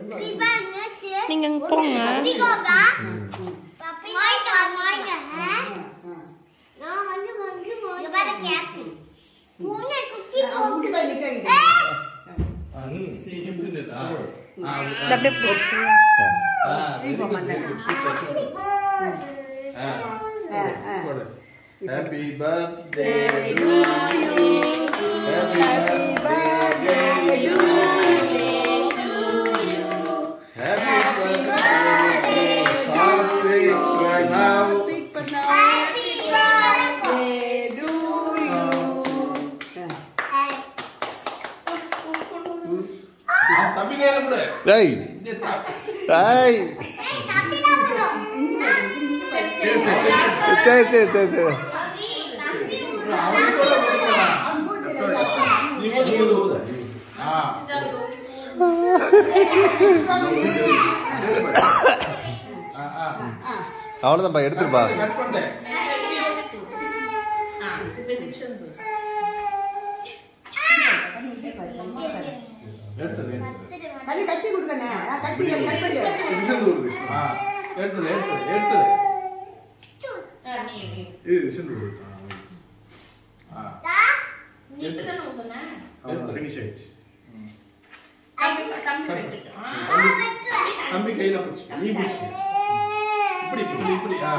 நீங்க அங்க போங்க இது அப்படியே பிடிச்சு happy birthday to you happy birthday to happy birthday Sathvik Pranav தம்பி கையில கொடு டேய் இங்க தா- டேய் சரி சரி சரி சரி அவனுக்கு கூட கொடுக்கலாம். நீ கொடு, நீ கொடு. ஆ ஆ, ஆ. அவ்வளோதான்ப்பா எடுத்துருப்பா கட் பண்ணிட்டேன் எடுத்துரு எடுத்துரு கண்ணு கட்டி கொடுக்கண்ணே ஆ, கட்டி கட் பண்ணு ஆ எடுத்துரு எடுத்துரு எடுத்துரு இது ரிசல்ட் வருது ஆ அவ்வளோ ஃபினிஷ் ஆயிடுச்சு தம்பி தம்பி கையில பிடிச்சி நீ பிடிச்சி இப்படி இப்படி இப்படி ஆ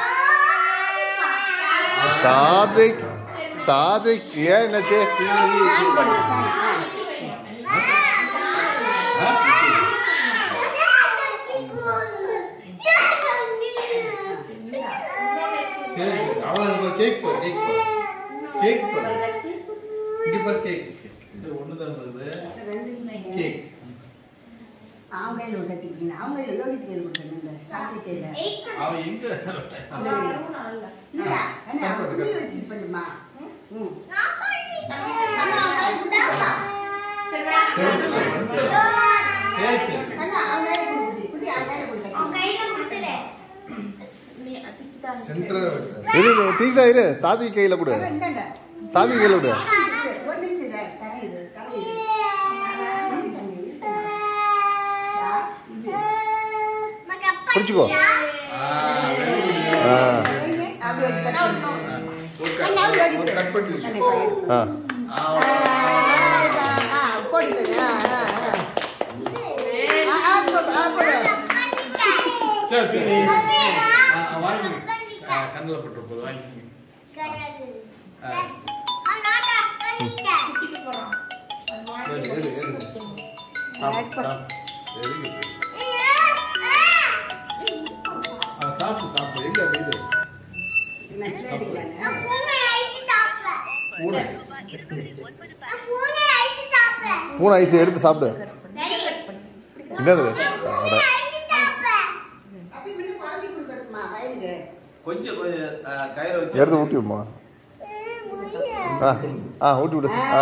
சாத்விக் சாத்விக் ஏன் என்னாச்சு சரி அவ்வளோ கேக் போடு கேக் போடு கேக் போடு இங்க பாரு கேக் இது ஒன்று தான் இருக்குது கேக் அவங்க கையில் ஒரு கட்டிக்கிட்டீங்க அவங்க கையில் யோகித்து கையில் கொடுக்கணும் சாத்தி கையில் அவன் எங்க இல்லையா அண்ணா அவன் புளி வச்சு இது பண்ணுமா ம் அண்ணா அவன் கையில் கொடுத்தா சரி சரி அண்ணா அவன் கையில் கொடுத்து புளி அவன் கையில் கொடுத்தா சென்டர் இரு இரு, தீக்தா இரு சாத்விக் கையில் கொடு இந்தாண்ட சாத்விக் கையில் கொடு ஒரு நிமிஷம் இல்லை தர இது தர இது இது தண்ணி, இது தண்ணி. யா, இது. பிடிச்சிக்கோ ஆ very good. ஆ கையில அப்படியே வச்சு கட் பண்ணு. ஒரு அண்ணா, கட் யோகித்து. ஒரு கட் பண்ணி அண்ணா, வச்சு. பையன். ஆ ஆ ஆ, ஆ, போட்டுக்கோங்க. ஆ, ஆ, ஆ. ஆ, ஆ, போடு, ஆ, போடு. சரி சரி ஆ, ஆ, வாங்கி ஆ, கண்ணில் போட்டு போது வாங்கி ஆ சரி எடு எடு சாப்பிடு வெரி குட் ஆ சாப்பிடு சாப்பிடு எங்க அது இது நச்சுன்னு அடிக்கலான்னு. ஊட பூனை ஐஸ் எடுத்து சாப்பிடு என்னது அட. அப்படி இன்னும் குழந்தைக்கு கொடுக்கணுமா, வயலுக்கு? கொஞ்சம் கொஞ்சம் ஆ, கயிறை வச்சு எடுத்து ஊட்டி விடுமா ஆ ஆ ஊட்டி விடு ஆ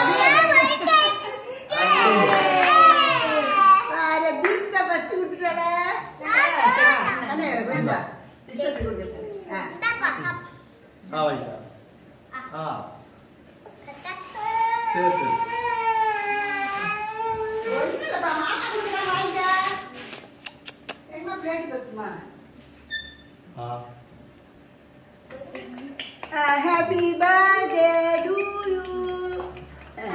பாரு, தீக்ஷிதா first கொடுத்துட்டாளே. அண்ணே, வேணுமா? தீக்ஷிதாக்கு கொடுக்குறது. ஆ. ஆ வைக்கா ஆ சரி சரி ஒண்ணும் இல்லப்பா, மாமா கொடுக்குறான், வாங்கிக்க. எங்கம்மா plate வச்சுமா? ஆ Uh, happy birthday to you. Uh,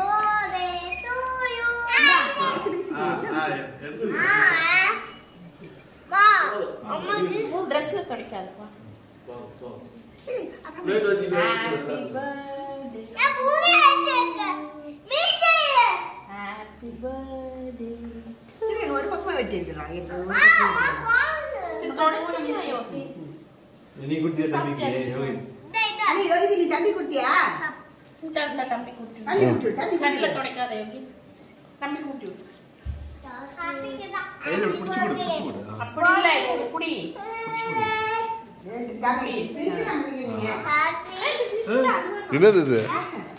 சிலி, சிலி. ஆ ஆ எடுத்து ட்ரெஸ்ல துடைக்காதப்பா போ போ பிளேட் வச்சு ஹாப்பி பர்த்டே ஹாப்பி பர்த்டே இருங்க, ஒரு பக்கமா வெட்டி இருக்கலாம் இது ஒரு பக்கமா வெட்டிக்கலாம். தொடச்சியா யோகி நீ குடிச்சிய தம்பிக்கு யோகி அண்ணே, யோகிதி, நீ தம்பி கொடுத்தியா இந்த இந்த தம்பி கூட்டி தம்பி கொடுத்து தம்பி கண்ணில் கொடுத்து. துடைக்காத யோகி தம்பி கூட்டி விடு கையில் பிடிச்சி கொடு பிடிச்சி கொடு ஆ, அப்படி இல்லை குடி பிடிச்சி கொடு ரெண்டு தம்பி. பிரிச்சு நம்ம இங்க நீங்க. என்னது இது ஆ,